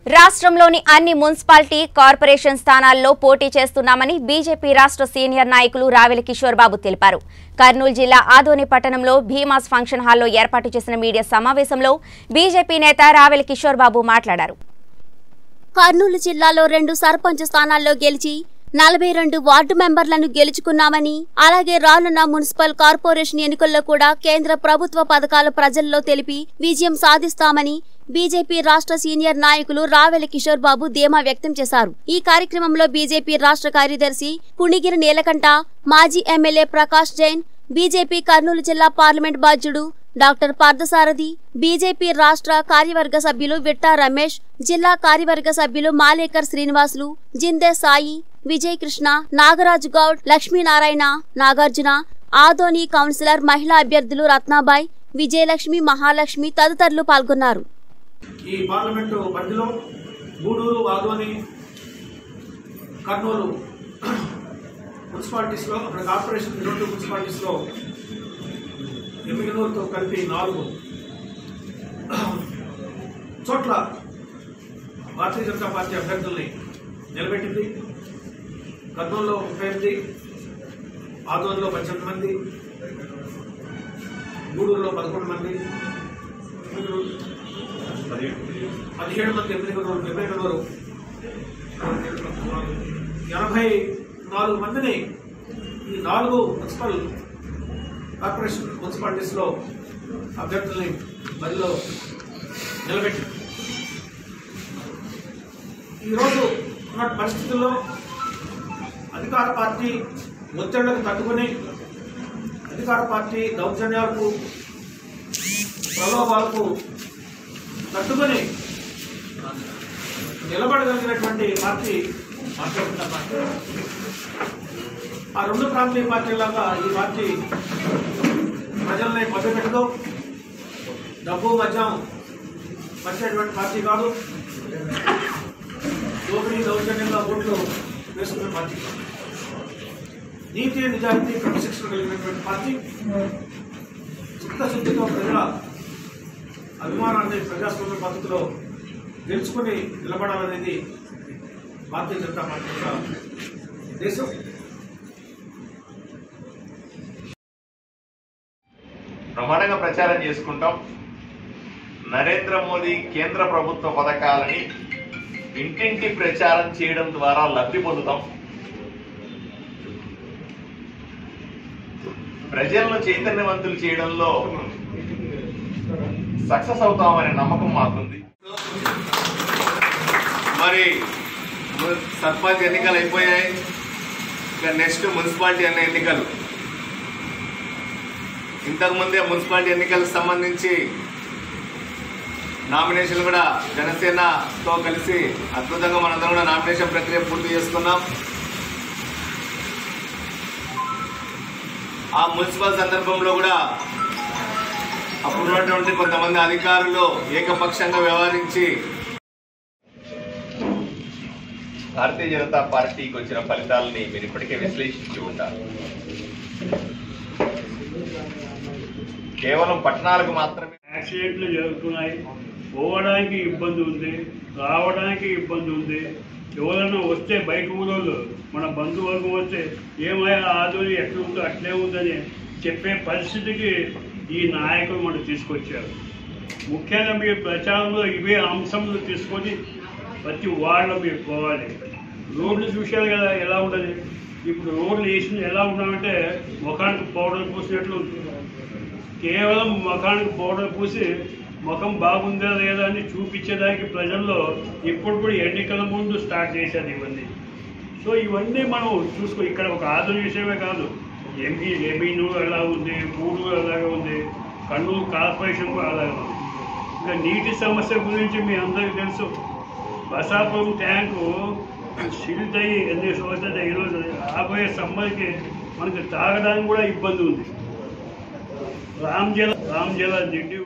రాష్ట్రంలోని అన్ని municipality corporation స్థానాల్లో పోటీ చేస్తున్నామని బీజేపీ రాష్ట్ర సీనియర్ నాయకులు రావెల కిషోర్ బాబు తెలిపారు కర్నూలు జిల్లా ఆదోని పట్టణంలో భీమాస్ ఫంక్షన్ హాల్లో ఏర్పాటు చేసిన మీడియా సమావేశంలో బీజేపీ నేత రావెల కిషోర్ బాబు మాట్లాడారు కర్నూలు జిల్లాలో రెండు సర్పంచ్ స్థానాల్లో గెలిచి నలభై రెండు వార్డు మెంబర్లను గెలుచుకున్నామని అలాగే రానున్న మున్సిపల్ కార్పొరేషన్ ఎన్నికల్లో కూడా కేంద్ర ప్రభుత్వ పథకాలు ప్రజల్లో తెలిపి విజయం సాధిస్తామని బీజేపీ రాష్ట్ర సీనియర్ నాయకులు రావెల కిషోర్ బాబు ధీమా వ్యక్తం చేశారు ఈ కార్యక్రమంలో బీజేపీ రాష్ట్ర కార్యదర్శి పుణిగిరి నీలకంఠ మాజీ ఎమ్మెల్యే ప్రకాష్ జైన్ బీజేపీ కర్నూలు జిల్లా పార్లమెంట్ బాధ్యుడు డాక్టర్ పార్థసారథి బీజేపీ రాష్ట్ర కార్యవర్గ సభ్యులు విట్టా రమేష్ జిల్లా కార్యవర్గ సభ్యులు మాలేకర్ శ్రీనివాసులు జిందే సాయి విజయ్ కృష్ణ నాగరాజు గౌడ్ లక్ష్మీనారాయణ నాగార్జున ఆదోని కౌన్సిలర్ మహిళా అభ్యర్థులు రత్నాబాయ్ విజయలక్ష్మి మహాలక్ష్మి తదితరులు పాల్గొన్నారు ఈ పార్లమెంటు పరిధిలో గూడూరు ఆదోని కర్నూలు మున్సిపాలిటీస్లో అక్కడ కార్పొరేషన్ రెండు మున్సిపాలిటీస్లో ఎమ్మిగనూరుతో కలిపి నాలుగు చోట్ల భారతీయ జనతా పార్టీ అభ్యర్థుల్ని నిలబెట్టింది కర్నూలులో ముప్పై ఎనిమిది ఆదోనిలో పద్దెనిమిది మంది గూడూరులో పదకొండు మంది ఎమ్మిగనూరు పదిహేడు మంది ఎమ్మెల్యేలు ఎమ్మెల్యేలు ఎనభై నాలుగు మందిని ఈ నాలుగు మున్సిపల్ కార్పొరేషన్ మున్సిపాలిటీస్లో అభ్యర్థుల్ని బరిలో నిలబెట్టి ఈరోజు ఉన్న పరిస్థితుల్లో అధికార పార్టీ ఒత్తిళ్లకు తట్టుకుని అధికార పార్టీ దౌర్జన్యాలకు ప్రలోభాలకు తట్టుకొని నిలబడగలిగినటువంటి పార్టీ భారతీయ జనతా పార్టీ ఆ రెండు ప్రాంతీయ పార్టీలాగా ఈ పార్టీ ప్రజల్ని మభ్యపెట్టదు డబ్బు మద్యం వచ్చేటువంటి పార్టీ కాదు దోపిడీ దౌర్జన్యంగా ఓట్లు వేసుకునే పార్టీ కాదు. నీతి నిజాయితీ క్రమశిక్షణ కలిగినటువంటి పార్టీ చిత్తశుద్ధితో ప్రజల అభిమానాన్ని ప్రజాస్వామ్య పద్ధతిలో గెలుచుకుని నిలబడాలనేది భారతీయ జనతా పార్టీ యొక్క ఉద్దేశం బ్రహ్మాండంగా ప్రచారం చేసుకుంటాం నరేంద్ర మోదీ కేంద్ర ప్రభుత్వ పథకాలని ఇంటింటి ప్రచారం చేయడం ద్వారా లబ్ధి పొందుతాం ప్రజలను చైతన్యవంతులు చేయడంలో సక్సెస్ అవుతామనే నమ్మకం మాకుంది మరి ము- సర్పంచ్ ఎన్నికలు అయిపోయాయి ఇక నెక్స్ట్ మున్సిపాలిటీ అనే ఎన్నికలు ఇంతకుముందే మున్సిపాలిటీ ఎన్నికలకు సంబంధించి నామినేషన్ కూడా జనసేనతో కలిసి అద్భుతంగా మనందరం కూడా నామినేషన్ ప్రక్రియ పూర్తి చేసుకున్నాం ఆ మున్సిపల్ సందర్భంలో కూడా అప్పుడున్నటువంటి కొంతమంది అధికారులు ఏకపక్షంగా వ్యవహరించి భారతీయ జనతా పార్టీకి వచ్చిన ఫలితాలని మీరు ఇప్పటికే విశ్లేషించి ఉంటారు కేవలం పట్టణాలకు మాత్రమే యాక్సిడెంట్లు జరుగుతున్నాయి పోవడానికి ఇబ్బంది ఉంది రావడానికి ఇబ్బంది ఉంది ఎవరైనా వస్తే బయట ఊరోళ్ళు మన బంధువర్గం వస్తే ఏమయ్యా ఆదోని ఎట్లుందో అట్లే ఉందని చెప్పే పరిస్థితికి ఈ నాయకులు మనకు తీసుకొచ్చారు ముఖ్యంగా మీరు ప్రచారంలో ఇవే అంశంలో తీసుకొని ప్రతి వార్డులో మీరు పోవాలి రోడ్లు చూశారు కదా ఎలా ఉండదు ఇప్పుడు రోడ్లు వేసింది ఎలా ఉన్నామంటే ముఖానికి పౌడర్ పూసినట్లు ఉంది కేవలం ముఖానికి పౌడర్ పూసి ముఖం బాగుందా లేదా అని చూపించేదానికి ప్రజల్లో ఇప్పుడు కూడా ఎన్నికల ముందు స్టార్ట్ చేశారు ఇవన్నీ సో ఇవన్నీ మనం చూసుకో ఇక్కడ ఒక ఆధునిక విషయమే కాదు ఎంపీ రెవెన్యూ ఎలా ఉంది గూడూరు అలాగే ఉంది కర్నూలు కార్పొరేషన్ కూడా అలాగే ఉంది ఇంకా నీటి సమస్య గురించి మీ అందరికీ తెలుసు బసాపురం ట్యాంకు సిల్ట్ అయ్యి ఎన్ని సంవత్సరాలు ఈరోజు రాబోయే సమ్మర్కి మనకి తాగడానికి కూడా ఇబ్బంది ఉంది రామ్ జల రామ్ జల దిడ్డి